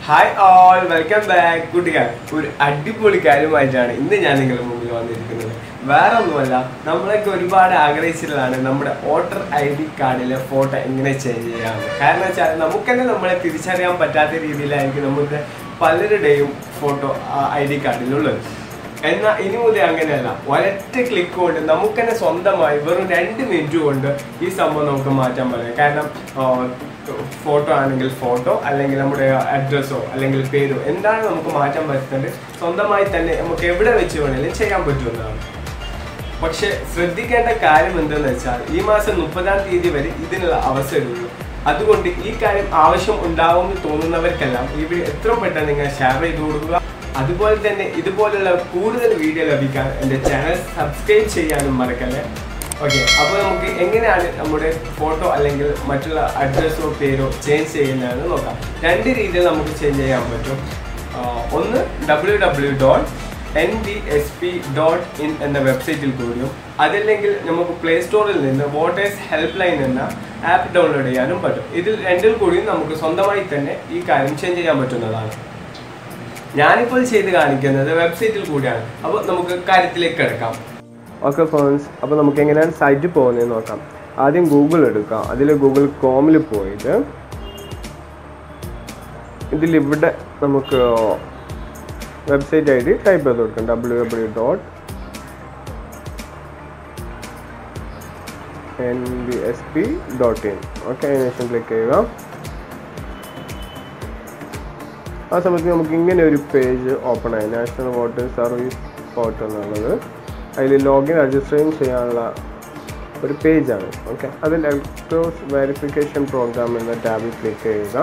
hi all welcome back കൂട്ടുകാർ ഒരു അടിപൊളി കാര്യമായിട്ടാണ് ഇന്ന് ഞാൻ നിങ്ങളുടെ മുമ്പിൽ വന്നിരിക്കുന്നത് വേറെ ഒന്നുമല്ല നമ്മളൊക്കെ ഒരുപാട് ആഗ്രഹിച്ചിട്ടുള്ളതാണ് നമ്മുടെ വോട്ടർ ഐ ഡി കാർഡിലെ ഫോട്ടോ എങ്ങനെ ചേഞ്ച് ചെയ്യാമെന്ന് കാരണം വെച്ചാൽ നമുക്ക് തന്നെ നമ്മളെ തിരിച്ചറിയാൻ പറ്റാത്ത രീതിയിലായിരിക്കും നമുക്ക് പലരുടെയും ഫോട്ടോ ഐ ഡി കാർഡിലുള്ളത് എന്നാൽ ഇനി മുതൽ അങ്ങനെയല്ല ഒരൊറ്റ ക്ലിക്ക് കൊണ്ട് നമുക്ക് തന്നെ സ്വന്തമായി വെറും രണ്ട് മിനിറ്റ് കൊണ്ട് ഈ സംഭവം നമുക്ക് മാറ്റാൻ പറ്റും കാരണം ഫോട്ടോ ആണെങ്കിൽ ഫോട്ടോ അല്ലെങ്കിൽ നമ്മുടെ അഡ്രസ്സോ അല്ലെങ്കിൽ പേരോ എന്താണ് നമുക്ക് മാറ്റാൻ പറ്റുന്നത് സ്വന്തമായി തന്നെ നമുക്ക് എവിടെ വെച്ച് വേണമെങ്കിലും ചെയ്യാൻ പറ്റുമെന്നാണ് പക്ഷെ ശ്രദ്ധിക്കേണ്ട കാര്യം എന്തെന്ന് വെച്ചാൽ ഈ മാസം മുപ്പതാം തീയതി വരെ ഇതിനുള്ള അവസരമുള്ളൂ അതുകൊണ്ട് ഈ കാര്യം ആവശ്യം ഉണ്ടാവുമെന്ന് തോന്നുന്നവർക്കെല്ലാം ഈ വീഡിയോ എത്രയും പെട്ടെന്ന് നിങ്ങൾ ഷെയർ ചെയ്ത് കൊടുക്കുക അതുപോലെ തന്നെ ഇതുപോലുള്ള കൂടുതൽ വീഡിയോ ലഭിക്കാൻ എൻ്റെ ചാനൽ സബ്സ്ക്രൈബ് ചെയ്യാനും മറക്കല്ലേ ഓക്കെ അപ്പോൾ നമുക്ക് എങ്ങനെയാണ് നമ്മുടെ ഫോട്ടോ അല്ലെങ്കിൽ മറ്റുള്ള അഡ്രസ്സോ പേരോ ചേഞ്ച് ചെയ്യുന്നതെന്ന് നോക്കാം രണ്ട് രീതിയിൽ നമുക്ക് ചേഞ്ച് ചെയ്യാൻ പറ്റും ആ, ഒന്ന് W W dot N B S P dot in എന്ന വെബ്സൈറ്റിൽ കൂടിയും അതല്ലെങ്കിൽ നമുക്ക് പ്ലേ സ്റ്റോറിൽ നിന്ന് വോട്ടേഴ്സ് ഹെൽപ്പ് ലൈൻ എന്ന ആപ്പ് ഡൗൺലോഡ് ചെയ്യാനും പറ്റും ഇതിൽ രണ്ടിൽ കൂടിയും നമുക്ക് സ്വന്തമായി തന്നെ ഈ കാര്യം ചേഞ്ച് ചെയ്യാൻ പറ്റുന്നതാണ് ഞാനിപ്പോൾ ചെയ്ത് കാണിക്കുന്നത് വെബ്സൈറ്റിൽ കൂടിയാണ് അപ്പോൾ നമുക്ക് കാര്യത്തിലേക്ക് കിടക്കാം ഓക്കെ ഫ്രണ്ട്സ് അപ്പോൾ നമുക്ക് എങ്ങനെയാണ് സൈറ്റിൽ പോകുന്നത് നോക്കാം ആദ്യം ഗൂഗിൾ എടുക്കാം അതിൽ ഗൂഗിൾ ക്രോമിൽ പോയിട്ട് ഇതിലിവിടെ നമുക്ക് വെബ്സൈറ്റ് ഐ ഡി ടൈപ്പ് ചെയ്ത് കൊടുക്കാം W W dot N B S P dot in okay അതിനുശേഷം ക്ലിക്ക് ചെയ്യുക ആ സമയത്ത് നമുക്ക് ഇങ്ങനെ ഒരു പേജ് ഓപ്പൺ ആയി നാഷണൽ വോട്ടേഴ്സ് സർവീസ് പോർട്ടൽ എന്നുള്ളത് അതിൽ ലോഗിൻ രജിസ്റ്ററിങ് ചെയ്യാനുള്ള ഒരു പേജാണ് ഓക്കെ അതിൽ എലക്ട്രോസ് വെരിഫിക്കേഷൻ പ്രോഗ്രാം എന്ന ടാബിൽ ക്ലിക്ക് ചെയ്യുക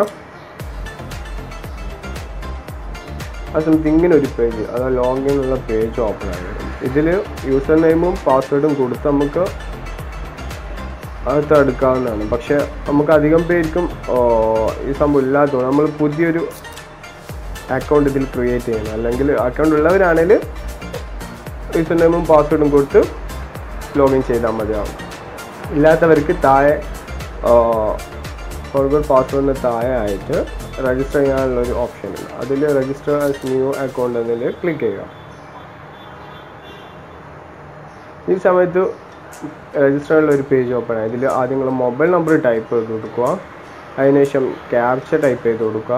ആ സമയത്ത് ഇങ്ങനെ ഒരു പേജ് അത് ലോഗിൻ ഉള്ള പേജ് ഓപ്പൺ ആയി ഇതിൽ യൂസർ നെയിമും പാസ്വേഡും കൊടുത്ത് നമുക്ക് അകത്ത് എടുക്കാവുന്നതാണ് പക്ഷെ നമുക്ക് അധികം പേർക്കും ഓ, ഈ സംഭവം ഇല്ലാത്തതുകൊണ്ട് നമ്മൾ പുതിയൊരു അക്കൗണ്ട് ഇതിൽ ക്രിയേറ്റ് ചെയ്യണം അല്ലെങ്കിൽ അക്കൗണ്ട് ഉള്ളവരാണെങ്കിൽ യൂസർ നെയിമും പാസ്വേഡും കൊടുത്ത് ലോഗിൻ ചെയ്താൽ മതിയാവും ഇല്ലാത്തവർക്ക് താഴെ ഫോർവേഡ് പാസ്വേഡിന് താഴെ ആയിട്ട് രജിസ്റ്റർ ചെയ്യാനുള്ള ഒരു ഓപ്ഷൻ ഉണ്ട് അതിൽ രജിസ്റ്റർ ആസ് ന്യൂ അക്കൗണ്ട് എന്നതിൽ ക്ലിക്ക് ചെയ്യുക ഈ സമയത്ത് രജിസ്റ്റർ ഉള്ള ഒരു പേജ് ഓപ്പൺ ആയി ഇതിൽ ആദ്യം നിങ്ങൾ മൊബൈൽ നമ്പർ ടൈപ്പ് ചെയ്ത് കൊടുക്കുക അതിനുശേഷം ക്യാപ്ച ടൈപ്പ് ചെയ്ത് കൊടുക്കുക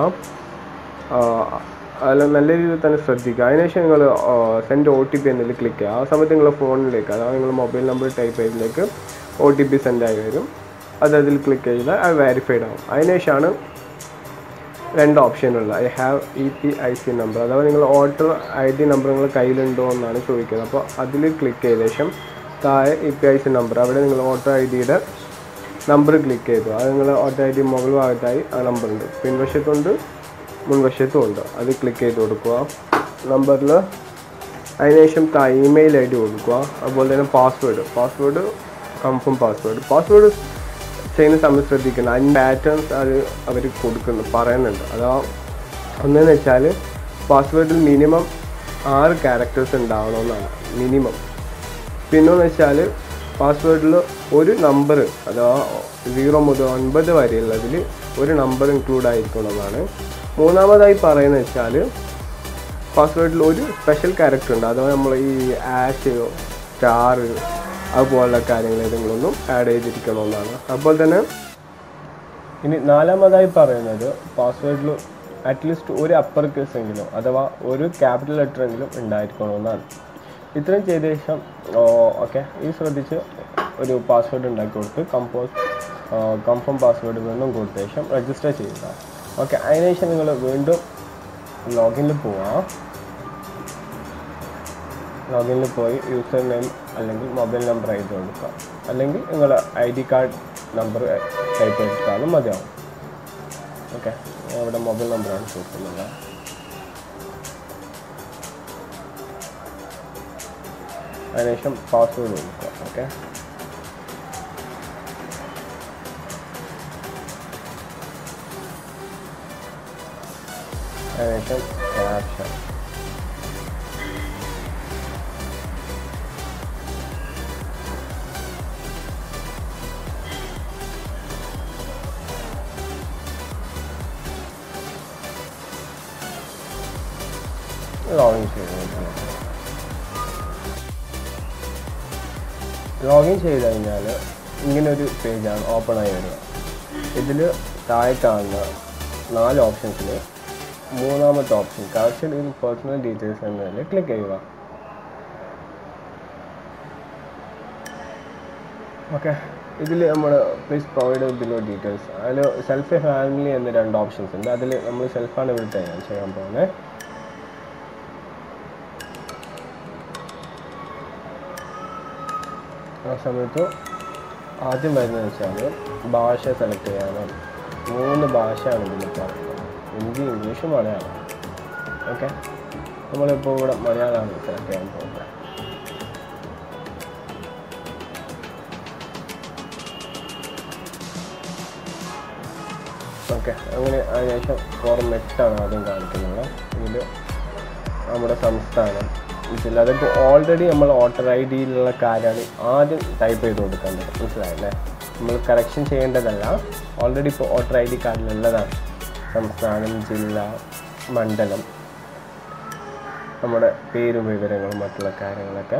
അതിൽ നല്ല രീതിയിൽ തന്നെ ശ്രദ്ധിക്കുക അതിനുശേഷം നിങ്ങൾ സെൻഡ് ഒ ടി പി എന്നതിൽ ക്ലിക്ക് ചെയ്യുക ആ സമയത്ത് നിങ്ങളുടെ ഫോണിലേക്ക് അതായത് നിങ്ങൾ മൊബൈൽ നമ്പർ ടൈപ്പ് ചെയ്തതിലേക്ക് ഒ ടി പി സെൻഡ് ആയി വരും അത് അതിൽ ക്ലിക്ക് ചെയ്താൽ അത് വെരിഫൈഡ് ആവും അതിനുശേഷമാണ് രണ്ട് ഓപ്ഷനുള്ള I have E P I C number അഥവാ നിങ്ങൾ വോട്ടർ ഐ ഡി നമ്പർ നിങ്ങൾ കയ്യിലുണ്ടോ എന്നാണ് ചോദിക്കുന്നത് അപ്പോൾ അതിൽ ക്ലിക്ക് ചെയ്ത ശേഷം താഴെ E P I C number അവിടെ നിങ്ങൾ വോട്ടർ ഐ ഡിയുടെ നമ്പർ ക്ലിക്ക് ചെയ്തു അത് നിങ്ങൾ വോട്ടർ ഐ ഡി മുകൾ ഭാഗത്തായി ആ നമ്പർ ഉണ്ട് പിൻവശത്തുണ്ട് മുൻവശത്തും ഉണ്ട് അത് ക്ലിക്ക് ചെയ്ത് കൊടുക്കുക നമ്പറിൽ അതിനുശേഷം താ ഇമെയിൽ ഐ ഡി കൊടുക്കുക അതുപോലെ തന്നെ password password confirm password password ചെയ്യുന്ന സമയത്ത് ശ്രദ്ധിക്കണം അതിൻ്റെ പാറ്റേൺസ് അത് അവർ കൊടുക്കുന്നു പറയുന്നുണ്ട് അതാ ഒന്നെന്ന് വെച്ചാൽ പാസ്വേഡിൽ മിനിമം ആറ് ക്യാരക്ടേഴ്സ് ഉണ്ടാവണമെന്നാണ് മിനിമം പിന്നെന്ന് വെച്ചാൽ പാസ്വേഡിൽ ഒരു നമ്പർ അഥവാ സീറോ മുതൽ ഒൻപത് വരെയുള്ളതിൽ ഒരു നമ്പർ ഇൻക്ലൂഡ് ആയിരിക്കണമെന്നാണ് മൂന്നാമതായി പറയുന്നത് വെച്ചാൽ പാസ്വേഡിൽ ഒരു സ്പെഷ്യൽ ക്യാരക്ടർ ഉണ്ട് അഥവാ നമ്മൾ ഈ ആഷ് സ്റ്റാർ അതുപോലുള്ള കാര്യങ്ങൾ ഏതെങ്കിലുമൊന്നും ആഡ് ചെയ്തിരിക്കണമെന്നാണ് അതുപോലെ തന്നെ ഇനി നാലാമതായി പറയുന്നത് പാസ്വേഡിൽ അറ്റ്ലീസ്റ്റ് ഒരു അപ്പർ കേസ് എങ്കിലും അഥവാ ഒരു ക്യാപിറ്റൽ ലെറ്റർ എങ്കിലും ഉണ്ടായിരിക്കണമെന്നാണ് ഇത്രയും ചെയ്ത ശേഷം ഓക്കെ ഈ ശ്രദ്ധിച്ച് ഒരു പാസ്വേഡ് ഉണ്ടാക്കി കൊടുത്ത് കമ്പോസ് കൺഫേം പാസ്വേഡ് വീണ്ടും കൊടുത്ത ശേഷം രജിസ്റ്റർ ചെയ്യുക ഓക്കെ അതിനുശേഷം നിങ്ങൾ വീണ്ടും ലോഗിനിൽ പോവാം ലോഗിനിൽ പോയി യൂസർ നെയിം അല്ലെങ്കിൽ മൊബൈൽ നമ്പർ എഴുതി കൊടുക്കുക അല്ലെങ്കിൽ നിങ്ങൾ I D card number type ചെയ്തിട്ടാലും മതിയാവും ഓക്കെ ഇവിടെ മൊബൈൽ നമ്പറാണ് കൊടുക്കുന്നത് അതിനുശേഷം പാസ്വേഡ് കൊടുക്കുക ഓക്കെ അതിനുശേഷം ക്യാപ്ഷൻ ലോഗിൻ ചെയ്ത് നോക്കാം ലോഗിൻ ചെയ്ത് കഴിഞ്ഞാൽ ഇങ്ങനൊരു പേജാണ് ഓപ്പൺ ആയി വരിക ഇതിൽ താഴെ കാണുന്ന നാല് ഓപ്ഷൻസിൽ മൂന്നാമത്തെ option correction in personal details എന്നതിൽ ക്ലിക്ക് ചെയ്യുക ഓക്കെ ഇതിൽ നമ്മൾ പ്ലീസ് പ്രൊവൈഡ് ബിലോ ഡീറ്റെയിൽസ് അതിൽ സെൽഫ് ഫാമിലി എന്ന രണ്ട് ഓപ്ഷൻസ് ഉണ്ട് അതിൽ നമ്മൾ സെൽഫാണ് ഇവിടെ ചെയ്യാൻ ചെയ്യാൻ പോകുന്നത് ആ സമയത്ത് ആദ്യം വരുന്നത് വെച്ചാൽ ഭാഷ സെലക്ട് ചെയ്യാനാണ് മൂന്ന് ഭാഷയാണ് ഇതിൽ പറയുന്നത് ഹിന്ദി ഇംഗ്ലീഷ് മലയാളം ഓക്കെ നമ്മളിപ്പോൾ ഇവിടെ മലയാളമാണ് സെലക്ട് ചെയ്യാൻ പോകുന്നത് ഓക്കെ അങ്ങനെ അതിനുശേഷം ഫോർമെറ്റാണ് ആദ്യം കാണിക്കുന്നത് ഇതിൽ നമ്മുടെ സംസ്ഥാനം ഇതിൽ അതിപ്പോൾ ഓൾറെഡി നമ്മൾ വോട്ടർ ഐ ഡിയിലുള്ള കാര്യമാണ് ആദ്യം ടൈപ്പ് ചെയ്ത് കൊടുക്കേണ്ടത് മനസ്സിലായല്ലേ നമ്മൾ കറക്ഷൻ ചെയ്യേണ്ടതല്ല ഓൾറെഡി ഇപ്പോൾ വോട്ടർ ഐ ഡി കാർഡിലുള്ളതാണ് സംസ്ഥാനം ജില്ല മണ്ഡലം നമ്മുടെ പേരും വിവരങ്ങളും മറ്റുള്ള കാര്യങ്ങളൊക്കെ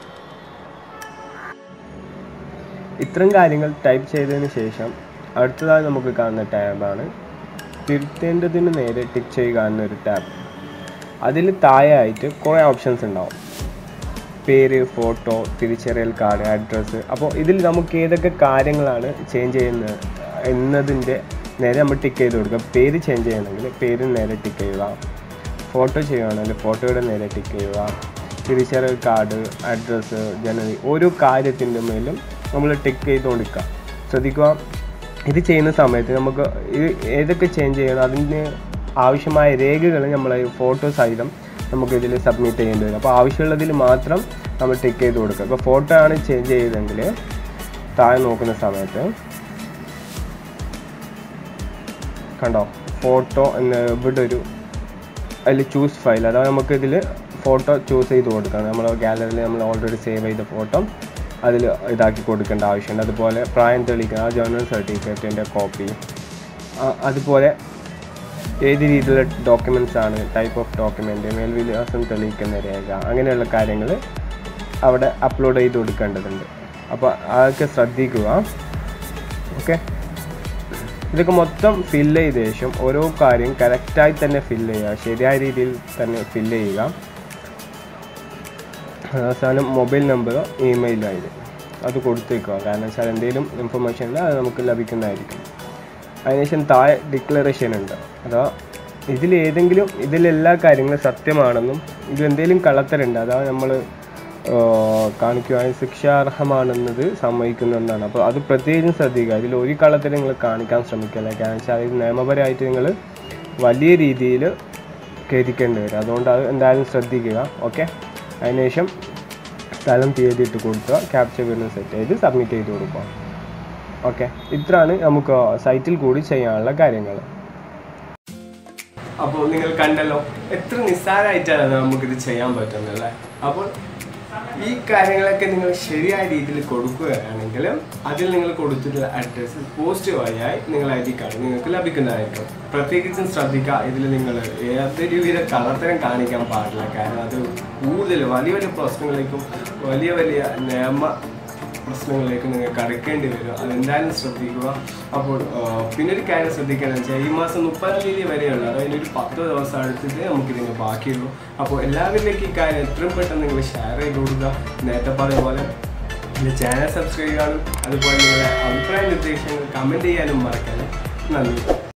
ഇത്തരം കാര്യങ്ങൾ ടൈപ്പ് ചെയ്തതിന് ശേഷം അടുത്തതായി നമുക്ക് കാണുന്ന ടാബാണ് തിരുത്തേണ്ടതിന് നേരെ ടിക്ക് ചെയ്യുക എന്നൊരു ടാബ് അതിൽ താഴെയായിട്ട് കുറേ ഓപ്ഷൻസ് ഉണ്ടാവും പേര് ഫോട്ടോ തിരിച്ചറിയൽ കാർഡ് അഡ്രസ്സ് അപ്പോൾ ഇതിൽ നമുക്ക് ഏതൊക്കെ കാര്യങ്ങളാണ് ചേഞ്ച് ചെയ്യുന്നത് എന്നതിൻ്റെ നേരെ നമ്മൾ ടിക്ക് ചെയ്ത് കൊടുക്കുക പേര് ചേഞ്ച് ചെയ്യണമെങ്കിൽ പേരിന് നേരെ ടിക്ക് ചെയ്യുക ഫോട്ടോ ചെയ്യുകയാണെങ്കിൽ ഫോട്ടോയുടെ നേരെ ടിക്ക് ചെയ്യുക തിരിച്ചറിയൽ കാർഡ് അഡ്രസ്സ് ജനറി ഓരോ കാര്യത്തിൻ്റെ മേലും നമ്മൾ ടിക്ക് ചെയ്തുകൊണ്ടിരിക്കുക ശ്രദ്ധിക്കുക ഇത് ചെയ്യുന്ന സമയത്ത് നമുക്ക് ഇത് ഏതൊക്കെ ചേഞ്ച് ചെയ്യണം അതിന് ആവശ്യമായ രേഖകൾ നമ്മൾ ഫോട്ടോ സഹിതം നമുക്ക് ഇതിൽ സബ്മിറ്റ് ചെയ്യേണ്ടി വരും അപ്പോൾ ആവശ്യമുള്ളതിൽ മാത്രം നമ്മൾ ടിക്ക് ചെയ്ത് കൊടുക്കുക ഇപ്പോൾ ഫോട്ടോ ആണ് ചേഞ്ച് ചെയ്തതെങ്കിൽ താഴെ നോക്കുന്ന സമയത്ത് കണ്ടോ ഫോട്ടോ എന്ന് ഇവിടെ ഒരു അതിൽ ചൂസ് ഫയൽ അതായത് നമുക്ക് ഇതിൽ ഫോട്ടോ ചൂസ് ചെയ്ത് കൊടുക്കണം നമ്മൾ ഗാലറിയിൽ നമ്മൾ ഓൾറെഡി സേവ് ചെയ്ത ഫോട്ടോ അതിൽ ഇതാക്കി കൊടുക്കേണ്ട ആവശ്യമുണ്ട് അതുപോലെ പ്രായം തെളിയിക്കുന്ന ആ ജേർണൽ സർട്ടിഫിക്കറ്റിൻ്റെ കോപ്പി അതുപോലെ ഏത് രീതിയിലുള്ള ഡോക്യുമെൻറ്റ്സ് ആണ് ടൈപ്പ് ഓഫ് ഡോക്യുമെൻ്റ് മേൽവിലാസം തെളിയിക്കുന്ന രേഖ അങ്ങനെയുള്ള കാര്യങ്ങൾ അവിടെ അപ്ലോഡ് ചെയ്ത് കൊടുക്കേണ്ടതുണ്ട് അപ്പോൾ അതൊക്കെ ശ്രദ്ധിക്കുക ഓക്കെ ഇതൊക്കെ മൊത്തം ഫില്ല് ചെയ്ത ശേഷം ഓരോ കാര്യം കറക്റ്റായി തന്നെ ഫില്ല് ചെയ്യുക ശരിയായ രീതിയിൽ തന്നെ ഫില്ല് ചെയ്യുക അവസാനം mobile number email I D അത് കൊടുത്തേക്കുക കാരണം വെച്ചാൽ എന്തെങ്കിലും ഇൻഫർമേഷൻ ഉണ്ടെങ്കിൽ അത് നമുക്ക് ലഭിക്കുന്നതായിരിക്കും അതിനുശേഷം താഴെ ഡിക്ലറേഷൻ ഉണ്ട് അതാ ഇതിൽ ഏതെങ്കിലും ഇതിലെല്ലാ കാര്യങ്ങളും സത്യമാണെന്നും ഇതിൽ എന്തെങ്കിലും കള്ളത്തരുണ്ട് അതാ നമ്മൾ കാണിക്കുവാൻ ശിക്ഷാർഹമാണെന്നത് സമ്മതിക്കുന്നതാണ് അപ്പോൾ അത് പ്രത്യേകം ശ്രദ്ധിക്കുക ഇതിൽ ഒരു കള്ളത്തരം നിങ്ങൾ കാണിക്കാൻ ശ്രമിക്കില്ല കാരണം വെച്ചാൽ ഇത് നിയമപരമായിട്ട് നിങ്ങൾ വലിയ രീതിയിൽ ഖേദിക്കേണ്ടി വരും അതുകൊണ്ട് അത് എന്തായാലും ശ്രദ്ധിക്കുക ഓക്കെ അതിനുശേഷം സ്ഥലം തീയതി ഇട്ട് കൊടുക്കുക ക്യാപ്ചർ വരുന്ന സെറ്റ് ചെയ്ത് സബ്മിറ്റ് ചെയ്ത് കൊടുക്കുക ഓക്കെ ഇത്രയാണ് നമുക്ക് സൈറ്റിൽ കൂടി ചെയ്യാനുള്ള കാര്യങ്ങൾ അപ്പോൾ നിങ്ങൾ കണ്ടല്ലോ എത്ര നിസ്സാരമായിട്ടാണ് നമുക്കിത് ചെയ്യാൻ പറ്റുന്നത് അപ്പോൾ ഈ കാര്യങ്ങളൊക്കെ നിങ്ങൾ ശരിയായ രീതിയിൽ കൊടുക്കുകയാണെങ്കിൽ അതിൽ നിങ്ങൾ കൊടുത്തിട്ടുള്ള അഡ്രസ്സ് പോസ്റ്റ് വഴിയായി നിങ്ങൾ ഐ ഡി കാർഡ് നിങ്ങൾക്ക് ലഭിക്കുന്നതായിരിക്കും പ്രത്യേകിച്ചും ശ്രദ്ധിക്കുക ഇതിൽ നിങ്ങൾ ഏതൊരു വിധ കളത്തരം കാണിക്കാൻ പാടില്ല കാരണം അത് കൂടുതൽ വലിയ വലിയ പ്രശ്നങ്ങളിലേക്കും വലിയ വലിയ നിയമ പ്രശ്നങ്ങളിലേക്ക് നിങ്ങൾക്ക് അടയ്ക്കേണ്ടി വരും അതെന്തായാലും ശ്രദ്ധിക്കുക അപ്പോൾ ആ, പിന്നെ ഒരു കാര്യം ശ്രദ്ധിക്കണം വെച്ചാൽ ഈ മാസം മുപ്പതാം തീയതി വരെയുള്ളൂ അതായത് ഒരു പത്ത് ദിവസം അടുത്തിട്ട് നമുക്കിതിന് ബാക്കിയുള്ളൂ അപ്പോൾ എല്ലാവരിലേക്ക് ഈ കാര്യം എത്രയും പെട്ടെന്ന് നിങ്ങൾ ഷെയർ ചെയ്ത് കൊടുക്കുക നേരത്തെ പറഞ്ഞ പോലെ എൻ്റെ ചാനൽ സബ്സ്ക്രൈബ് ചെയ്യാനും അതുപോലെ നിങ്ങളുടെ അഭിപ്രായ നിർദ്ദേശങ്ങൾ കമൻറ്റ് ചെയ്യാനും മറക്കല്ലേ നന്ദി